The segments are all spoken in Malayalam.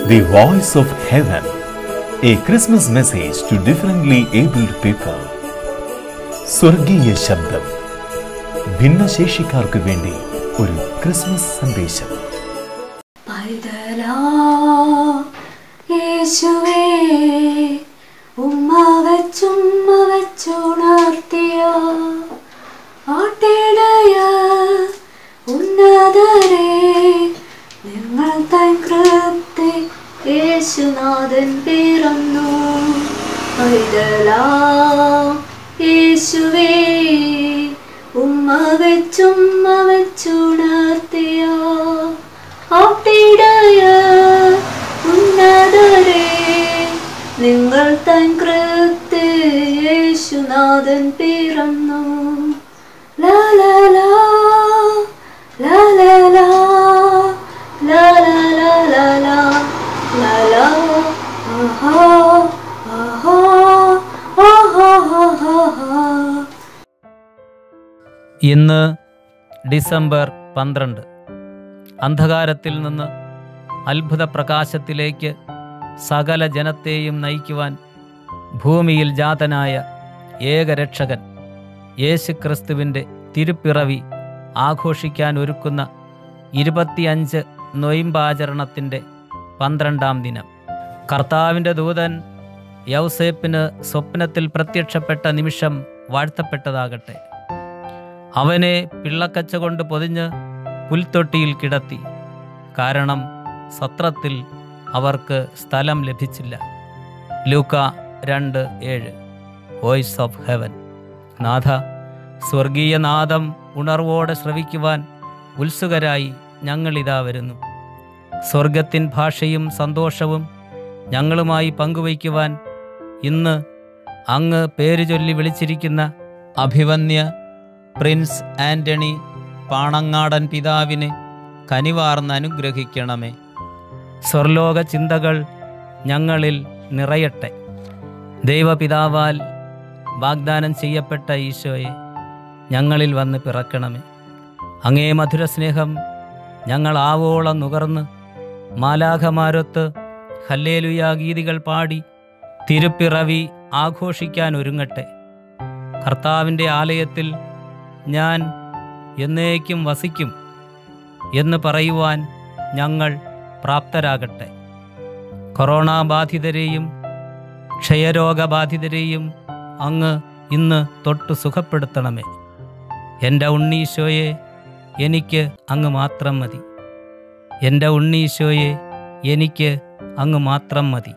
The Voice of Heaven, a Christmas message to differently abled people. സ്വർഗീയ ശബ്ദം ഭിന്നശേഷിക്കാർക്ക് വേണ്ടി ഒരു ക്രിസ്മസ് സന്ദേശം പൈതലാ യേശുവേ ഉമ്മ വെച്ചുമ്മ വെച്ചുണർത്തിയ ആട്ടിടയ ഉന്നതരെ നിങ്ങൾ തൻ കൃപ്തി യേശുനാഥൻ പിറന്നു പൈതലാ യേശുവേ ഉമ്മ വെച്ചുമ്മ വെച്ചുണർത്തിയ ആട്ടിടയ ഉന്നതരെ നിങ്ങൾ തൻ കൃത്ത് യേശുനാഥൻ പിറന്നു ലാ ലാ ലാ ലാ ലാ ലാ ലാ ലാ ലാ ലാ ലാ ലാ ലാ ആഹാ ആഹാ ആഹാ ആഹാ ആഹാ ഇന്ന് ഡിസംബർ പന്ത്രണ്ട് അന്ധകാരത്തിൽ നിന്ന് അത്ഭുത പ്രകാശത്തിലേക്ക് സകല ജനത്തെയും നയിക്കുവാൻ ഭൂമിയിൽ ജാതനായ ഏകരക്ഷകൻ യേശുക്രിസ്തുവിൻ്റെ തിരുപ്പിറവി ആഘോഷിക്കാൻ ഒരുക്കുന്ന ഇരുപത്തിയഞ്ച് നൊയിമ്പാചരണത്തിൻ്റെ പന്ത്രണ്ടാം ദിനം കർത്താവിൻ്റെ ദൂതൻ യൗസേപ്പിന് സ്വപ്നത്തിൽ പ്രത്യക്ഷപ്പെട്ട നിമിഷം വാഴ്ത്തപ്പെട്ടതാകട്ടെ അവനെ പിള്ളക്കച്ച കൊണ്ട് പൊതിഞ്ഞ് പുൽത്തൊട്ടിയിൽ കിടത്തി കാരണം സത്രത്തിൽ അവർക്ക് സ്ഥലം ലഭിച്ചില്ല ലൂക്ക രണ്ട് ഏഴ് വോയിസ് ഓഫ് ഹെവൻ നാഥ സ്വർഗീയ നാദം ഉണർവോടെ ശ്രവിക്കുവാൻ ഉത്സുകരായി ഞങ്ങളിതാ വരുന്നു സ്വർഗത്തിൻ ഭാഷയും സന്തോഷവും ഞങ്ങളുമായി പങ്കുവയ്ക്കുവാൻ ഇന്ന് അങ്ങ് പേര് ചൊല്ലി വിളിച്ചിരിക്കുന്ന അഭിവന്യ പ്രിൻസ് ആന്റണി പാണങ്ങാടൻ പിതാവിനെ കനിവാർന്ന് അനുഗ്രഹിക്കണമേ സ്വർലോക ചിന്തകൾ ഞങ്ങളിൽ നിറയട്ടെ ദൈവപിതാവാൽ വാഗ്ദാനം ചെയ്യപ്പെട്ട ഈശോയെ ഞങ്ങളിൽ വന്ന് പിറക്കണമേ അങ്ങേ മധുര സ്നേഹം ഞങ്ങൾ ആവോളം നുകർന്ന് മാലാഖമാരൊത്ത് ഹല്ലേലുയാ ഗീതികൾ പാടി തിരുപ്പിറവി ആഘോഷിക്കാൻ ഒരുങ്ങട്ടെ കർത്താവിൻ്റെ ആലയത്തിൽ ഞാൻ എന്നേക്കും വസിക്കും എന്ന് പറയുവാൻ ഞങ്ങൾ പ്രാപ്തരാകട്ടെ കൊറോണ ബാധിതരെയും ക്ഷയരോഗബാധിതരെയും അങ്ങ് ഇന്ന് തൊട്ട് സുഖപ്പെടുത്തണമേ എൻ്റെ ഉണ്ണീശോയെ എനിക്ക് അങ്ങ് മാത്രം മതി എൻ്റെ ഉണ്ണീശോയെ എനിക്ക് അങ്ങ് മാത്രം മതി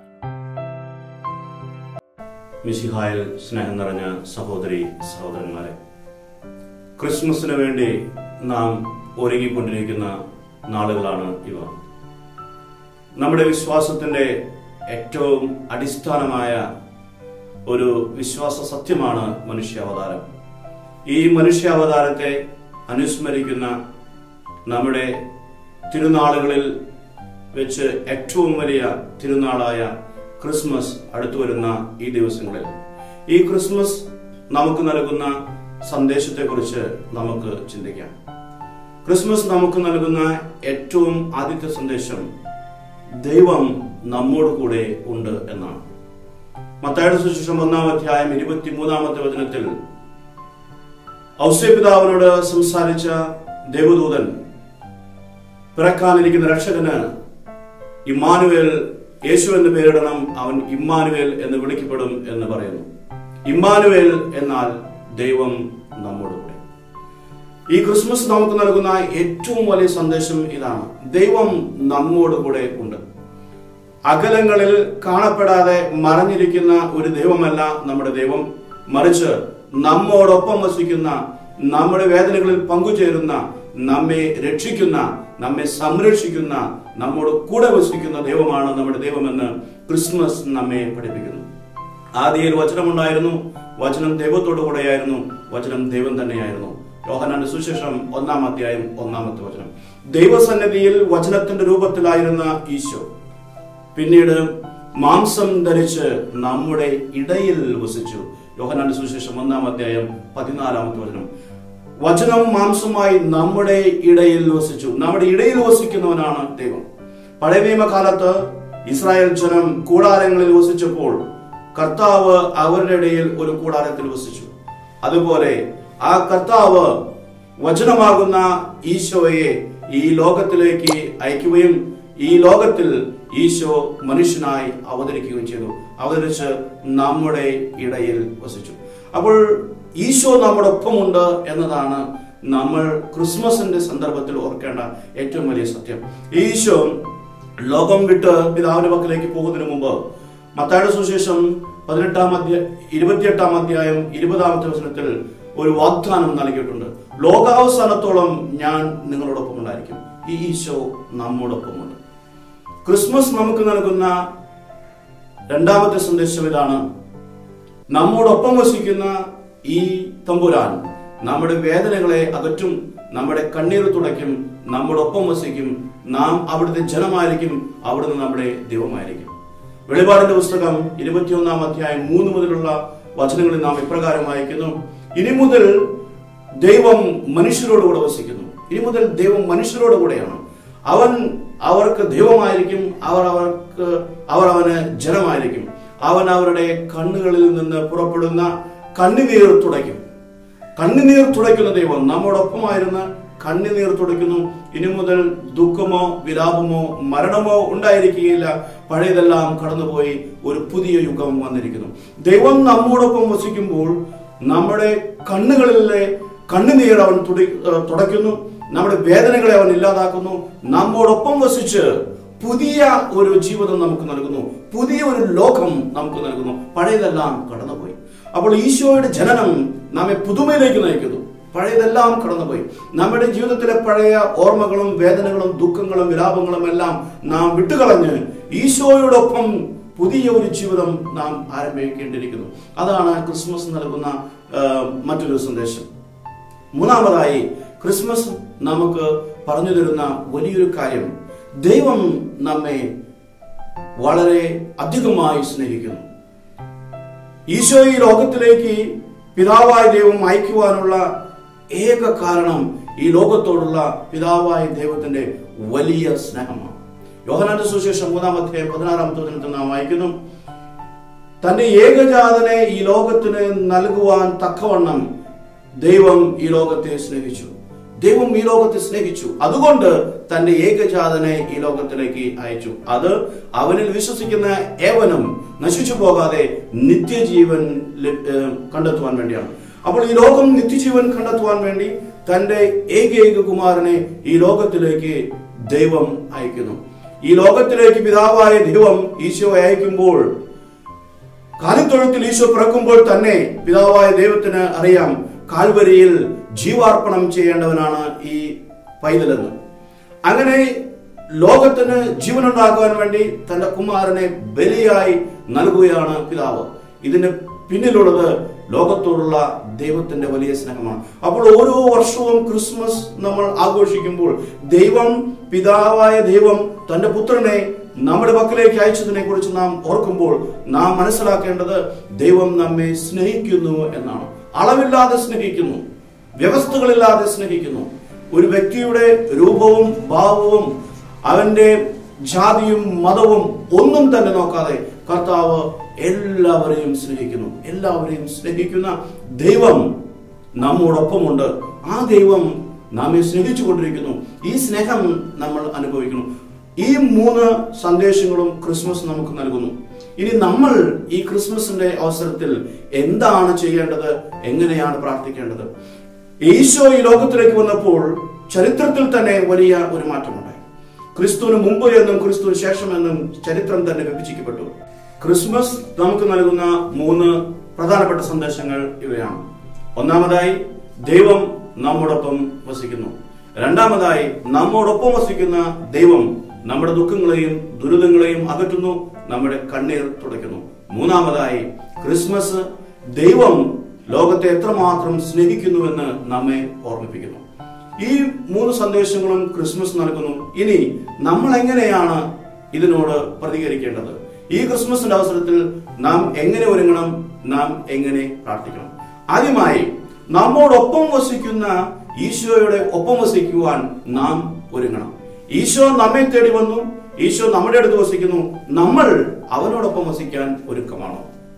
മിശിഹായിൽ സ്നേഹം നിറഞ്ഞ സഹോദരി സഹോദരന്മാരെ ക്രിസ്മസിന് വേണ്ടി നാം ഒരുങ്ങിക്കൊണ്ടിരിക്കുന്ന നാളുകളാണ് ഇവ നമ്മുടെ വിശ്വാസത്തിന്റെ ഏറ്റവും അടിസ്ഥാനമായ ഒരു വിശ്വാസ സത്യമാണ് മനുഷ്യാവതാരം ഈ മനുഷ്യാവതാരത്തെ അനുസ്മരിക്കുന്ന നമ്മുടെ തിരുനാളുകളിൽ വെച്ച് ഏറ്റവും വലിയ തിരുനാളായ ക്രിസ്മസ് അടുത്തു വരുന്ന ഈ ദിവസങ്ങളിൽ ഈ ക്രിസ്മസ് നമുക്ക് നൽകുന്ന സന്ദേശത്തെക്കുറിച്ച് നമുക്ക് ചിന്തിക്കാം ക്രിസ്മസ് നമുക്ക് നൽകുന്ന ഏറ്റവും ആദ്യത്തെ സന്ദേശം ദൈവം നമ്മോട് കൂടെ ഉണ്ട് എന്നാണ് മത്തായുടെ സുശേഷം ഒന്നാം അധ്യായം ഇരുപത്തിമൂന്നാമത്തെ വചനത്തിൽ ഔസ്യപിതാവിനോട് സംസാരിച്ച ദേവദൂതൻ പിറക്കാനിരിക്കുന്ന രക്ഷകന് ഇമ്മാനുവേൽ യേശു എന്ന് പേരിടണം അവൻ ഇമ്മാനുവേൽ എന്ന് വിളിക്കപ്പെടും എന്ന് പറയുന്നു ഇമ്മാനുവേൽ എന്നാൽ ദൈവം നമ്മോട് കൂടെ ഈ ക്രിസ്മസ് നമുക്ക് നൽകുന്ന ഏറ്റവും വലിയ സന്ദേശം ഇതാണ് ദൈവം നമ്മോട് കൂടെ ഉണ്ട് അകലങ്ങളിൽ കാണപ്പെടാതെ മറഞ്ഞിരിക്കുന്ന ഒരു ദൈവമല്ല നമ്മുടെ ദൈവം മറിച്ച് നമ്മോടൊപ്പം വസിക്കുന്ന നമ്മുടെ വേദനകളിൽ പങ്കുചേരുന്ന നമ്മെ രക്ഷിക്കുന്ന നമ്മെ സംരക്ഷിക്കുന്ന നമ്മോട് കൂടെ വസിക്കുന്ന ദൈവമാണ് നമ്മുടെ ദൈവമെന്ന് ക്രിസ്മസ് നമ്മെ പഠിപ്പിക്കുന്നു ആദിയിൽ വചനമുണ്ടായിരുന്നു വചനം ദൈവത്തോടു കൂടെയായിരുന്നു വചനം ദൈവം തന്നെയായിരുന്നു യോഹനാന്റെ സുശേഷം ഒന്നാം അധ്യായം ഒന്നാമത്തെ വചനം ദൈവസന്നിധിയിൽ വചനത്തിന്റെ രൂപത്തിലായിരുന്ന ഈശോ പിന്നീട് മാംസം ധരിച്ച് നമ്മുടെ ഇടയിൽ വസിച്ചു യോഹനാന്റെ സുവിശേഷം ഒന്നാം അധ്യായം പതിനാലാമത്തെ വചനം വചനം മാംസമായി നമ്മുടെ ഇടയിൽ വസിച്ചു നമ്മുടെ ഇടയിൽ വസിക്കുന്നവനാണ് ദൈവം പഴയ നിയമകാലത്ത് ഇസ്രായേൽ ജനം കൂടാരങ്ങളിൽ വസിച്ചപ്പോൾ കർത്താവ് അവരുടെ ഇടയിൽ ഒരു കൂടാരത്തിൽ വസിച്ചു അതുപോലെ ആ കർത്താവ് വചനമാകുന്ന ഈശോയെ ഈ ലോകത്തിലേക്ക് അയക്കുകയും ഈ ലോകത്തിൽ ഈശോ മനുഷ്യനായി അവതരിക്കുകയും ചെയ്തു അവതരിച്ച് നമ്മുടെ ഇടയിൽ വസിച്ചു അപ്പോൾ ഈശോ നമ്മുടെ ഒപ്പമുണ്ട് എന്നതാണ് നമ്മൾ ക്രിസ്മസിന്റെ സന്ദർഭത്തിൽ ഓർക്കേണ്ട ഏറ്റവും വലിയ സത്യം ഈശോ ലോകം വിട്ട് പിതാവിന്റെ പക്കലേക്ക് പോകുന്നതിന് മുമ്പ് മത്തായുടെ സുവിശേഷം പതിനെട്ടാം അധ്യായ ഇരുപത്തിയെട്ടാം അധ്യായം ഇരുപതാമത്തെ വചനത്തിൽ ഒരു വാഗ്ദാനം നൽകിയിട്ടുണ്ട് ലോകാവസാനത്തോളം ഞാൻ നിങ്ങളോടൊപ്പം ഉണ്ടായിരിക്കും ഈ ഈശോ നമ്മോടൊപ്പമുണ്ട് ക്രിസ്മസ് നമുക്ക് നൽകുന്ന രണ്ടാമത്തെ സന്ദേശം ഇതാണ് നമ്മോടൊപ്പം വസിക്കുന്ന ഈ തമ്പുരാൻ നമ്മുടെ വേദനകളെ അകറ്റും നമ്മുടെ കണ്ണീർ തുടയ്ക്കും നമ്മോടൊപ്പം വസിക്കും നാം അവിടുത്തെ ജനമായിരിക്കും അവിടുന്ന് നമ്മുടെ ദൈവമായിരിക്കും വെളിപാടിന്റെ പുസ്തകം ഇരുപത്തിയൊന്നാം അധ്യായം മൂന്ന് മുതലുള്ള വചനങ്ങളിൽ നാം ഇപ്രകാരം വായിക്കുന്നു ഇനി മുതൽ ദൈവം മനുഷ്യരോട് കൂടെ വസിക്കുന്നു ഇനി മുതൽ ദൈവം മനുഷ്യരോട് കൂടെയാണ് അവൻ അവർക്ക് ദൈവമായിരിക്കും അവർ അവർക്ക് അവർ അവന് ജനമായിരിക്കും അവൻ അവരുടെ കണ്ണുകളിൽ നിന്ന് പുറപ്പെടുന്ന കണ്ണുനീർ തുടയ്ക്കും കണ്ണുനീർ തുടയ്ക്കുന്ന ദൈവം നമ്മോടൊപ്പമായിരുന്ന് കണ്ണുനീർ തുടയ്ക്കുന്നു ഇനി മുതൽ ദുഃഖമോ വിലാപമോ മരണമോ ഉണ്ടായിരിക്കുകയില്ല പഴയതെല്ലാം കടന്നുപോയി ഒരു പുതിയ യുഗം വന്നിരിക്കുന്നു ദൈവം നമ്മോടൊപ്പം വസിക്കുമ്പോൾ നമ്മുടെ കണ്ണുകളിലെ കണ്ണുനീർ അവൻ തുട- ഏഹ് തുടയ്ക്കുന്നു നമ്മുടെ വേദനകളെ അവൻ ഇല്ലാതാക്കുന്നു നമ്മോടൊപ്പം വസിച്ച് പുതിയ ഒരു ജീവിതം നമുക്ക് നൽകുന്നു പുതിയ ഒരു ലോകം നമുക്ക് നൽകുന്നു പഴയതെല്ലാം കടന്നുപോയി അപ്പോൾ ഈശോയുടെ ജനനം നമ്മെ പുതുമയിലേക്ക് നയിക്കുന്നു പഴയതെല്ലാം കടന്നുപോയി നമ്മുടെ ജീവിതത്തിലെ പഴയ ഓർമ്മകളും വേദനകളും ദുഃഖങ്ങളും വിലാപങ്ങളും എല്ലാം നാം വിട്ടുകളഞ്ഞ് ഈശോയോടൊപ്പം പുതിയ ഒരു ജീവിതം നാം ആരംഭിക്കേണ്ടിയിരിക്കുന്നു അതാണ് ക്രിസ്മസ് നൽകുന്ന ആ, മറ്റൊരു സന്ദേശം മൂന്നാമതായി ക്രിസ്മസ് നമുക്ക് പറഞ്ഞു തരുന്ന വലിയൊരു കാര്യം ദൈവം നമ്മെ വളരെ അധികമായി സ്നേഹിക്കുന്നു ഈശോ ഈ ലോകത്തിലേക്ക് പിതാവായ ദൈവം അയക്കുവാനുള്ള ഏക കാരണം ഈ ലോകത്തോടുള്ള പിതാവായ ദൈവത്തിന്റെ വലിയ സ്നേഹമാണ് യോഹനാന്റെ സുശേഷം മൂന്നാമത്തെ പതിനാറാമത്തെ വചനത്തിൽ നാം വായിക്കുന്നു തന്റെ ഏകജാതനെ ഈ ലോകത്തിന് നൽകുവാൻ തക്കവണ്ണം ദൈവം ഈ ലോകത്തെ സ്നേഹിച്ചു ദൈവം ഈ ലോകത്തെ സ്നേഹിച്ചു അതുകൊണ്ട് തന്റെ ഏകജാതനെ ഈ ലോകത്തിലേക്ക് അയച്ചു അത് അവനിൽ വിശ്വസിക്കുന്ന ഏവനും നശിച്ചു പോകാതെ നിത്യജീവൻ ലഭ- ഏഹ് കണ്ടെത്തുവാൻ വേണ്ടിയാണ് അപ്പോൾ ഈ ലോകം നിത്യജീവൻ കണ്ടെത്തുവാൻ വേണ്ടി തന്റെ ഏകൈക കുമാരനെ ഈ ലോകത്തിലേക്ക് ദൈവം അയക്കുന്നു ഈ ലോകത്തിലേക്ക് പിതാവായ ദൈവം ഈശോ അയക്കുമ്പോൾ കാലിത്തൊഴുത്തിൽ ഈശോ പിറക്കുമ്പോൾ തന്നെ പിതാവായ ദൈവത്തിന് അറിയാം കാൽവരിയിൽ ജീവാർപ്പണം ചെയ്യേണ്ടവനാണ് ഈ പൈതലെന്ന് അങ്ങനെ ലോകത്തിന് ജീവനുണ്ടാക്കുവാൻ വേണ്ടി തന്റെ കുമാരനെ ബലിയായി നൽകുകയാണ് പിതാവ് ഇതിന് പിന്നിലുള്ളത് ലോകത്തോടുള്ള ദൈവത്തിന്റെ വലിയ സ്നേഹമാണ് അപ്പോൾ ഓരോ വർഷവും ക്രിസ്മസ് നമ്മൾ ആഘോഷിക്കുമ്പോൾ ദൈവം പിതാവായ ദൈവം തന്റെ പുത്രനെ നമ്മുടെ പക്കലേക്ക് അയച്ചതിനെ കുറിച്ച് നാം ഓർക്കുമ്പോൾ നാം മനസ്സിലാക്കേണ്ടത് ദൈവം നമ്മെ സ്നേഹിക്കുന്നു എന്നാണ് അളവില്ലാതെ സ്നേഹിക്കുന്നു വ്യവസ്ഥകളില്ലാതെ സ്നേഹിക്കുന്നു ഒരു വ്യക്തിയുടെ രൂപവും ഭാവവും അവന്റെ ജാതിയും മതവും ഒന്നും തന്നെ നോക്കാതെ കർത്താവ് എല്ലാവരെയും സ്നേഹിക്കുന്നു എല്ലാവരെയും സ്നേഹിക്കുന്ന ദൈവം നമ്മോടൊപ്പമുണ്ട് ആ ദൈവം നമ്മെ സ്നേഹിച്ചു കൊണ്ടിരിക്കുന്നു ഈ സ്നേഹം നമ്മൾ അനുഭവിക്കുന്നു ഈ മൂന്ന് സന്ദേശങ്ങളും ക്രിസ്മസ് നമുക്ക് നൽകുന്നു ഇനി നമ്മൾ ഈ ക്രിസ്മസിന്റെ അവസരത്തിൽ എന്താണ് ചെയ്യേണ്ടത് എങ്ങനെയാണ് പ്രാർത്ഥിക്കേണ്ടത് ഈശോ ഈ ലോകത്തിലേക്ക് വന്നപ്പോൾ ചരിത്രത്തിൽ തന്നെ വലിയ ഒരു മാറ്റമുണ്ടായി ക്രിസ്തുവിന് മുമ്പ് എന്നും ക്രിസ്തുവിന് ശേഷം എന്നും ചരിത്രം തന്നെ വിഭജിക്കപ്പെട്ടു ക്രിസ്മസ് നമുക്ക് നൽകുന്ന മൂന്ന് പ്രധാനപ്പെട്ട സന്ദേശങ്ങൾ ഇവയാണ് ഒന്നാമതായി ദൈവം നമ്മോടൊപ്പം വസിക്കുന്നു രണ്ടാമതായി നമ്മോടൊപ്പം വസിക്കുന്ന ദൈവം നമ്മുടെ ദുഃഖങ്ങളെയും ദുരിതങ്ങളെയും അകറ്റുന്നു നമ്മുടെ കണ്ണീർ തുടയ്ക്കുന്നു മൂന്നാമതായി ക്രിസ്മസ് ദൈവം ലോകത്തെ എത്രമാത്രം സ്നേഹിക്കുന്നുവെന്ന് നമ്മെ ഓർമ്മിപ്പിക്കുന്നു ഈ മൂന്ന് സന്ദേശങ്ങളും ക്രിസ്മസ് നൽകുന്നു ഇനി നമ്മൾ എങ്ങനെയാണ് ഇതിനോട് പ്രതികരിക്കേണ്ടത് ഈ ക്രിസ്മസിന്റെ അവസരത്തിൽ നാം എങ്ങനെ ഒരുങ്ങണം നാം എങ്ങനെ പ്രാർത്ഥിക്കണം ആദ്യമായി നമ്മോടൊപ്പം വസിക്കുന്ന ഈശോയുടെ ഒപ്പം വസിക്കുവാൻ നാം ഒരുങ്ങണം ഈശോ നമ്മെ തേടി വന്നു ഈശോ നമ്മുടെ അടുത്ത് വസിക്കുന്നു നമ്മൾ അവനോടൊപ്പം വസിക്കാൻ ഒരുക്കമാണോ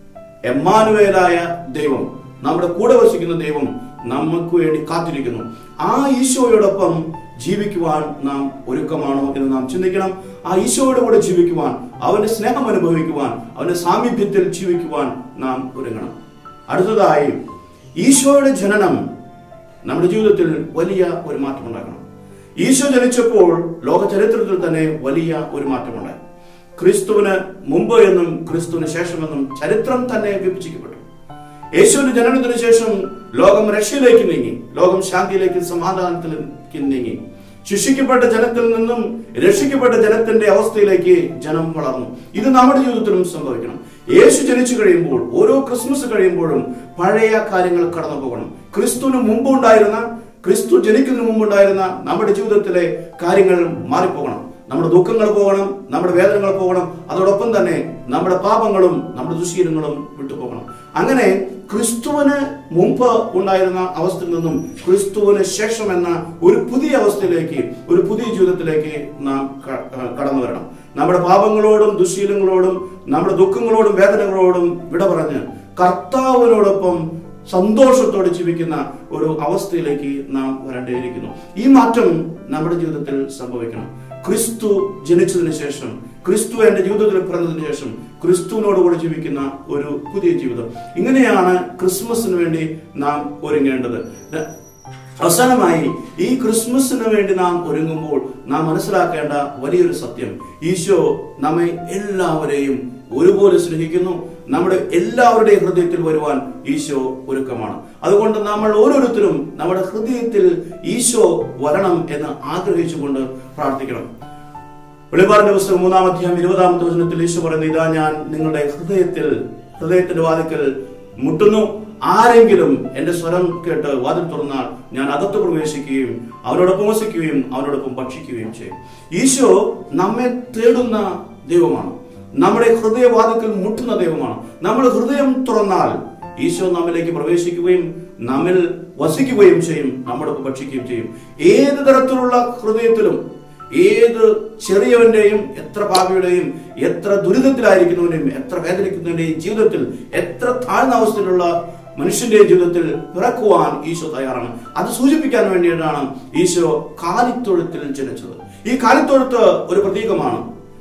എമ്മാനുവേലായ ദൈവം നമ്മുടെ കൂടെ വസിക്കുന്ന ദൈവം നമുക്ക് വേണ്ടി കാത്തിരിക്കുന്നു ആ ഈശോയോടൊപ്പം ജീവിക്കുവാൻ നാം ഒരുക്കമാണോ എന്ന് നാം ചിന്തിക്കണം ആ ഈശോയുടെ കൂടെ ജീവിക്കുവാൻ അവന്റെ സ്നേഹം അനുഭവിക്കുവാൻ അവന്റെ സാമീപ്യത്തിൽ ജീവിക്കുവാൻ നാം ഒരുങ്ങണം അടുത്തതായി ഈശോയുടെ ജനനം നമ്മുടെ ജീവിതത്തിൽ വലിയ ഒരു മാറ്റം ഉണ്ടാക്കണം ഈശോ ജനിച്ചപ്പോൾ ലോക ചരിത്രത്തിൽ തന്നെ വലിയ ഒരു മാറ്റമുണ്ടായി ക്രിസ്തുവിന് മുമ്പ് എന്നും ക്രിസ്തുവിന് ശേഷമെന്നും ചരിത്രം തന്നെ വിഭജിക്കപ്പെട്ടു യേശുവിന്റെ ജനനത്തിന് ശേഷം ലോകം രക്ഷയിലേക്ക് നീങ്ങി ലോകം ശാന്തിയിലേക്ക് സമാധാനത്തിലേക്ക് നീങ്ങി ശിക്ഷിക്കപ്പെട്ട ജനത്തിൽ നിന്നും രക്ഷിക്കപ്പെട്ട ജനത്തിന്റെ അവസ്ഥയിലേക്ക് ജനം വളർന്നു ഇത് നമ്മുടെ ജീവിതത്തിലും സംഭവിക്കണം യേശു ജനിച്ചു കഴിയുമ്പോൾ ഓരോ ക്രിസ്മസ് കഴിയുമ്പോഴും പഴയ കാര്യങ്ങൾ കടന്നു പോകണം ക്രിസ്തുവിന് മുമ്പ് ഉണ്ടായിരുന്ന ക്രിസ്തു ജനിക്കുന്നതിന് മുമ്പുണ്ടായിരുന്ന നമ്മുടെ ജീവിതത്തിലെ കാര്യങ്ങൾ മാറിപ്പോകണം നമ്മുടെ ദുഃഖങ്ങൾ പോകണം നമ്മുടെ വേദനകൾ പോകണം അതോടൊപ്പം തന്നെ നമ്മുടെ പാപങ്ങളും നമ്മുടെ ദുശീലങ്ങളും വിട്ടുപോകണം അങ്ങനെ ക്രിസ്തുവിന് മുമ്പ് ഉണ്ടായിരുന്ന അവസ്ഥയിൽ നിന്നും ക്രിസ്തുവിന് ശേഷം എന്ന ഒരു പുതിയ അവസ്ഥയിലേക്ക് ഒരു പുതിയ ജീവിതത്തിലേക്ക് നാം ക- ക- കടന്നു വരണം നമ്മുടെ പാപങ്ങളോടും ദുശീലങ്ങളോടും നമ്മുടെ ദുഃഖങ്ങളോടും വേദനകളോടും വിട പറഞ്ഞ് കർത്താവിനോടൊപ്പം സന്തോഷത്തോടെ ജീവിക്കുന്ന ഒരു അവസ്ഥയിലേക്ക് നാം വരേണ്ടിയിരിക്കുന്നു ഈ മാറ്റം നമ്മുടെ ജീവിതത്തിൽ സംഭവിക്കണം ക്രിസ്തു ജനിച്ചതിന് ശേഷം ക്രിസ്തു എന്റെ ജീവിതത്തിൽ പിറന്നതിന് ശേഷം ക്രിസ്തുവിനോട് കൂടെ ജീവിക്കുന്ന ഒരു പുതിയ ജീവിതം ഇങ്ങനെയാണ് ക്രിസ്മസിന് വേണ്ടി നാം ഒരുങ്ങേണ്ടത് ര- അവസാനമായി ഈ ക്രിസ്മസിന് വേണ്ടി നാം ഒരുങ്ങുമ്പോൾ നാം മനസ്സിലാക്കേണ്ട വലിയൊരു സത്യം ഈശോ നമ്മെ എല്ലാവരെയും ഒരുപോലെ സ്നേഹിക്കുന്നു നമ്മുടെ എല്ലാവരുടെയും ഹൃദയത്തിൽ വരുവാൻ ഈശോ ഒരുക്കമാണ് അതുകൊണ്ട് നമ്മൾ ഓരോരുത്തരും നമ്മുടെ ഹൃദയത്തിൽ ഈശോ വരണം എന്ന് ആഗ്രഹിച്ചുകൊണ്ട് പ്രാർത്ഥിക്കണം വെളിപാടിന്റെ പുസ്തകം മൂന്നാം അധ്യായം ഇരുപതാമത്തെ വചനത്തിൽ ഈശോ പറയുന്നത് ഇതാ ഞാൻ നിങ്ങളുടെ ഹൃദയത്തിൽ ഹൃദയത്തിന്റെ വാതിക്കൽ മുട്ടുന്നു ആരെങ്കിലും എന്റെ സ്വരം കേട്ട് വാതിൽ തുറന്നാൽ ഞാൻ അകത്ത് പ്രവേശിക്കുകയും അവനോടൊപ്പം വസിക്കുകയും അവനോടൊപ്പം ഭക്ഷിക്കുകയും ചെയ്യും ഈശോ നമ്മെ തേടുന്ന ദൈവമാണ് നമ്മുടെ ഹൃദയവാതിക്കൽ മുട്ടുന്ന ദൈവമാണ് നമ്മൾ ഹൃദയം തുറന്നാൽ ഈശോ നമ്മിലേക്ക് പ്രവേശിക്കുകയും നമ്മിൽ വസിക്കുകയും ചെയ്യും നമ്മോടൊപ്പം ഭക്ഷിക്കുകയും ചെയ്യും ഏത് തരത്തിലുള്ള ഹൃദയത്തിലും ഏത് ചെറിയവന്റെയും എത്ര പാപിയുടെയും എത്ര ദുരിതത്തിലായിരിക്കുന്നവന്റെയും എത്ര വേദനിക്കുന്നവന്റെയും ജീവിതത്തിൽ എത്ര താഴ്ന്ന അവസ്ഥയിലുള്ള മനുഷ്യന്റെ ജീവിതത്തിൽ പിറക്കുവാൻ ഈശോ തയ്യാറാണ് അത് സൂചിപ്പിക്കാൻ വേണ്ടിയിട്ടാണ് ഈശോ കാലിത്തൊഴുത്തിൽ ജനിച്ചത് ഈ കാലിത്തൊഴുത്ത് ഒരു പ്രതീകമാണ്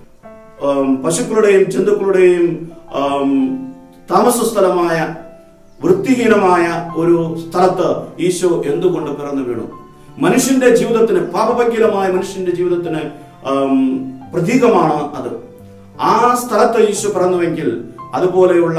ആം, പശുക്കളുടെയും ജന്തുക്കളുടെയും ആം, താമസ സ്ഥലമായ വൃത്തിഹീനമായ ഒരു സ്ഥലത്ത് ഈശോ എന്തുകൊണ്ട് പിറന്നു വീണു മനുഷ്യന്റെ ജീവിതത്തിന് പാപഭംഗീലമായ മനുഷ്യന്റെ ജീവിതത്തിന് ആം, പ്രതീകമാണ് അത് ആ സ്ഥലത്ത് ഈശോ പിറന്നുവെങ്കിൽ അതുപോലെയുള്ള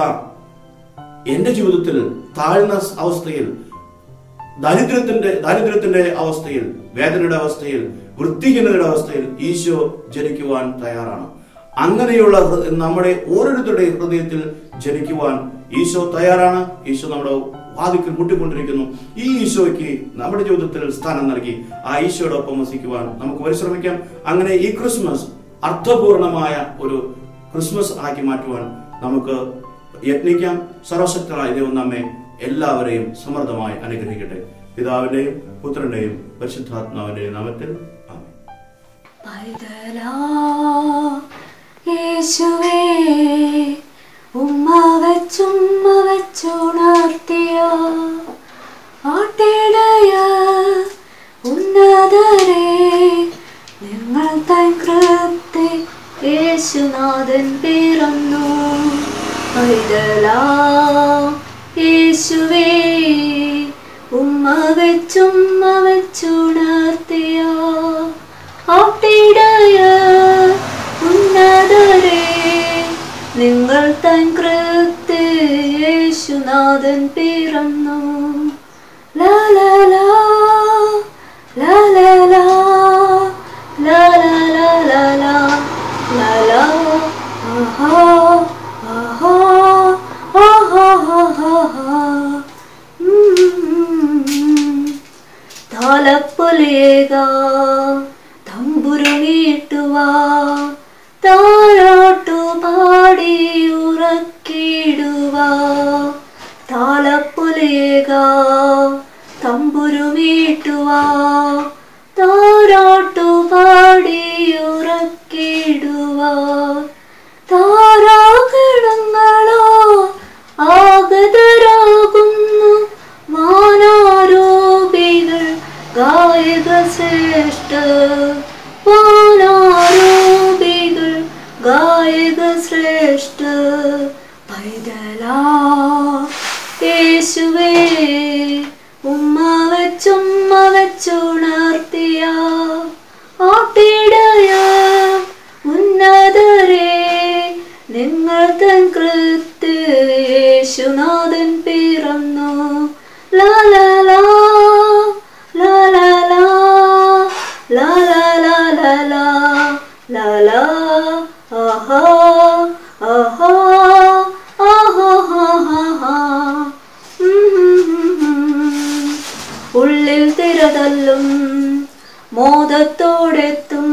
എന്റെ ജീവിതത്തിൽ താഴ്ന്ന അവസ്ഥയിൽ ദാരിദ്ര്യത്തിന്റെ ദാരിദ്ര്യത്തിന്റെ അവസ്ഥയിൽ വേദനയുടെ അവസ്ഥയിൽ വൃത്തിഹീനതയുടെ അവസ്ഥയിൽ ഈശോ ജനിക്കുവാൻ തയ്യാറാണ് അങ്ങനെയുള്ള ഹൃ- നമ്മുടെ ഓരോരുത്തരുടെയും ഹൃദയത്തിൽ ജനിക്കുവാൻ ഈശോ തയ്യാറാണ് ഈശോ നമ്മുടെ വാതിക്കൽ മുട്ടിക്കൊണ്ടിരിക്കുന്നു ഈ ഈശോയ്ക്ക് നമ്മുടെ ജീവിതത്തിൽ സ്ഥാനം നൽകി ആ ഈശോയോടൊപ്പം വസിക്കുവാൻ നമുക്ക് പരിശ്രമിക്കാം അങ്ങനെ ഈ ക്രിസ്മസ് അർത്ഥപൂർണമായ ഒരു ക്രിസ്മസ് ആക്കി മാറ്റുവാൻ നമുക്ക് യത്നിക്കാം സർവശക്തനായ ദൈവം നമ്മെ എല്ലാവരെയും സമൃദ്ധമായി അനുഗ്രഹിക്കട്ടെ പിതാവിന്റെയും പുത്രന്റെയും പരിശുദ്ധാത്മാവിന്റെയും നാമത്തിൽ ആമേൻ പൈതലാ യേശുവേ ഉമ്മ വച്ചുമ്മ വച്ചുണർത്തിയ ആട്ടിടയ ഉന്നതരെ നിങ്ങൾ തൻ കൃപ്തി യേശുനാഥൻ പിറന്നു പൈതലാ യേശുവേ ഉമ്മ വെച്ചുമ്മ വെച്ചുണർത്തിയ ആട്ടിടയ ഉന്നതരെ നിങ്ങൾ തൻ കൃത്ത് യേശുനാഥൻ പിറന്നു ലാ ലാ ലാ ലാ ലാ ലാ ലാ ലാ ലാ ലാ ലാ ലാ ലാ ആഹാ ആഹാ ആഹാ ആഹാ ആഹാ ഉം. താലപ്പൊലിയേക തമ്പുരുമീട്ടുവാ താരാട്ടു പാടി ഉറക്കിടുവാ താലപ്പൊലിയേക തമ്പുരുമീട്ടുവാ താരാട്ടു പാടി ഉറക്കിടുവാ ഗായക ശ്രേഷ്ഠ വാനാരോപികൾ ഗായക ശ്രേഷ്ഠ പൈതലാ യേശുവേ ഉമ്മ വെച്ചുമ്മ വെച്ചുണർത്തിയ ആട്ടിടയ ഉന്നതരെ നിങ്ങൾ തൻ കൃത്ത് യേശുനാഥൻ പിറന്നു ലാ ലാ ലാ ലാ ലാ ലാ ലാ ലാ ലാ ലാ ലാ ലാ ലാ ആഹാ ആഹാ ആഹാ ഹാ ഹാ ഹാ ഉള്ളിൽ തിരതല്ലും മോദത്തോടെത്തും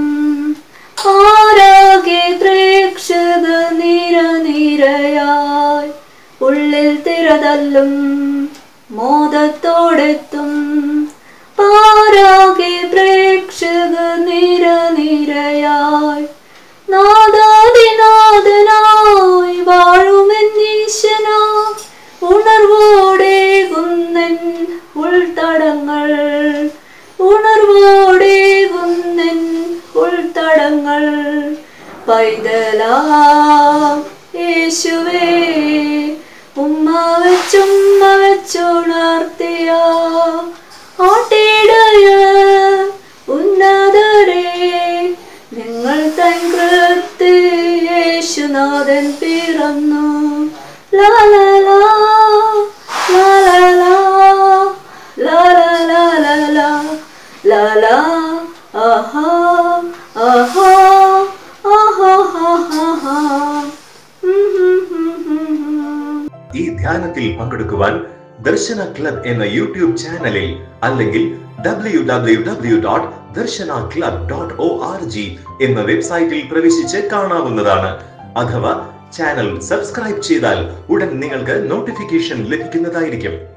ആരോഗ്യ പ്രേക്ഷക നിര നിരയായി ഉള്ളിൽ തിരതല്ലും മോദത്തോടെത്തും പാരാകെ പ്രേക്ഷക നിര നിരയായി നാദാതിനാഥനായി വാഴുമെന്നീശനാ ഉണർവോടെ കുന്നൻ ഉൾത്തടങ്ങൾ ഉണർവോടെ കുന്നൻ ഉൾത്തടങ്ങൾ പൈതലാ യേശുവേ ഉമ്മ വെച്ചുമ്മ വെച്ചുണർത്തിയ ആട്ടിടയ ഉന്നതരെ നിങ്ങൾ തൻ കൃത്ത് യേശുനാഥൻ പിറന്നു ലാ ലാ ലാ ലാ ലാ ലാ ലാ ലാ ലാ ലാ ലാ ലാ ആഹാ ആഹാ ആഹാ ഹാ ഹാ ഹാ ഉം ഹും ഹും ഹും ഹും ഈ ധ്യാനത്തിൽ പങ്കെടുക്കുവാൻ ദർശന ക്ലബ് എന്ന യൂട്യൂബ് ചാനലിൽ അല്ലെങ്കിൽ W W W dot Darshana club dot O R G എന്ന വെബ്സൈറ്റിൽ പ്രവേശിച്ച് കാണാവുന്നതാണ് അഥവാ ചാനൽ സബ്സ്ക്രൈബ് ചെയ്താൽ ഉടൻ നിങ്ങൾക്ക് നോട്ടിഫിക്കേഷൻ ലഭിക്കുന്നതായിരിക്കും